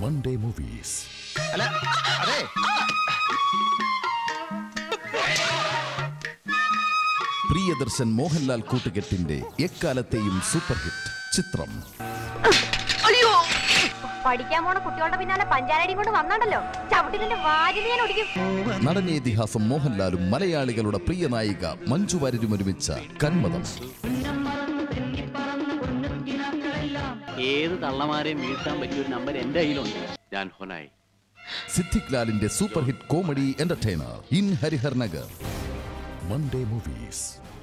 Monday movies അല്ല അതെ പ്രിയദർശൻ മോഹൻലാൽ കൂട്ടുകെട്ടിന്റെ എക്കാലത്തെയും സൂപ്പർ ഹിറ്റ് ചിത്രം പഠിക്കാൻ പോണ കുട്ടികളുടെ പിന്നാലെ പഞ്ചാരടിയും കൊണ്ട് വന്നാണ്ടല്ലോ ചവിട്ടിലിന്റെ വാജിന് ഞാൻ ഒടിക്കും നടനേതിഹാസം മോഹൻലാലും മലയാളികളുടെ പ്രിയ നായിക മഞ്ജു വാര്യരും ഒരുമിച്ച കന്മതം ഏത് തള്ളമാരെയും വീഴ്ത്താൻ പറ്റിയ ഒരു നമ്പർ എന്റെ കയ്യിലുണ്ട് ഞാൻ ഹൊനായി സിദ്ദിഖ് ലാലിന്റെ super hit comedy entertainer in Harihar Nagar Monday movies